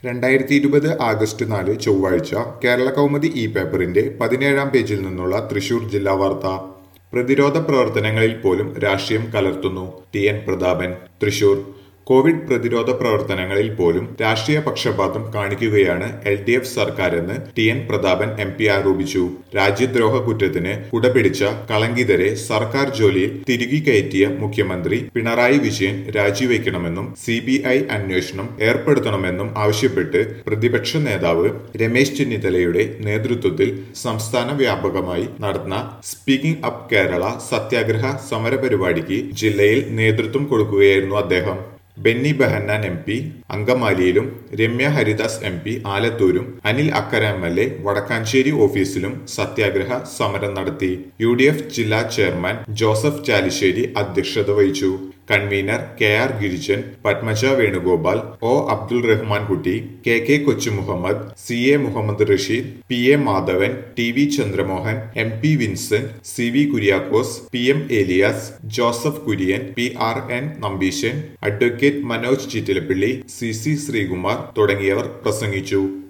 രണ്ടായിരത്തി ഇരുപത് ആഗസ്റ്റ് നാല് ചൊവ്വാഴ്ച കേരള കൗമുദി ഇ പേപ്പറിന്റെ പതിനേഴാം പേജിൽ നിന്നുള്ള തൃശൂർ ജില്ലാ വാർത്ത പ്രതിരോധ പ്രവർത്തനങ്ങളിൽ പോലും രാഷ്ട്രീയം കലർത്തുന്നു T N Prathapan Thrissur Covid പ്രതിരോധ പ്രവർത്തനങ്ങളിൽ പോലും രാഷ്ട്രീയ പക്ഷപാതം കാണിക്കുകയാണ് എൽ ഡി എഫ് സർക്കാരെന്ന് T N Prathapan M P ആരോപിച്ചു രാജ്യദ്രോഹ കുറ്റത്തിന് കുടപിടിച്ച കളങ്കിതരെ സർക്കാർ ജോലിയിൽ തിരികെ കയറ്റിയ മുഖ്യമന്ത്രി പിണറായി വിജയൻ രാജിവെക്കണമെന്നും സി ബി ഐ അന്വേഷണം ഏർപ്പെടുത്തണമെന്നും ആവശ്യപ്പെട്ട് പ്രതിപക്ഷ നേതാവ് രമേശ് ചെന്നിത്തലയുടെ നേതൃത്വത്തിൽ സംസ്ഥാന വ്യാപകമായി നടന്ന സ്പീക്കിംഗ് അപ്പ് കേരള സത്യാഗ്രഹ സമരപരിപാടിക്ക് ജില്ലയിൽ നേതൃത്വം കൊടുക്കുകയായിരുന്നു അദ്ദേഹം ബെന്നി ബെഹന്നാൻ എം പി അങ്കമാലിയിലും രമ്യ ഹരിദാസ് എം പി ആലത്തൂരും Anil Akkara M L A Vadakkanchery ഓഫീസിലും സത്യാഗ്രഹ സമരം നടത്തി യു ഡി എഫ് ജില്ലാ ചെയർമാൻ ജോസഫ് ചാലിശ്ശേരി അധ്യക്ഷത വഹിച്ചു convener K R Girijan Padmaja Venugopal O Abdul Rahman Kutty K K Kochu Muhammad C A Muhammad Rasheed P A Madhavan T V Chandramohan M P Vincent C V Kuriakose P M Elias Joseph Kurian P R N Nambeesan advocate Manoj Chittilappilly C C Sreekumar തുടങ്ങിയവർ പ്രസംഗിച്ചു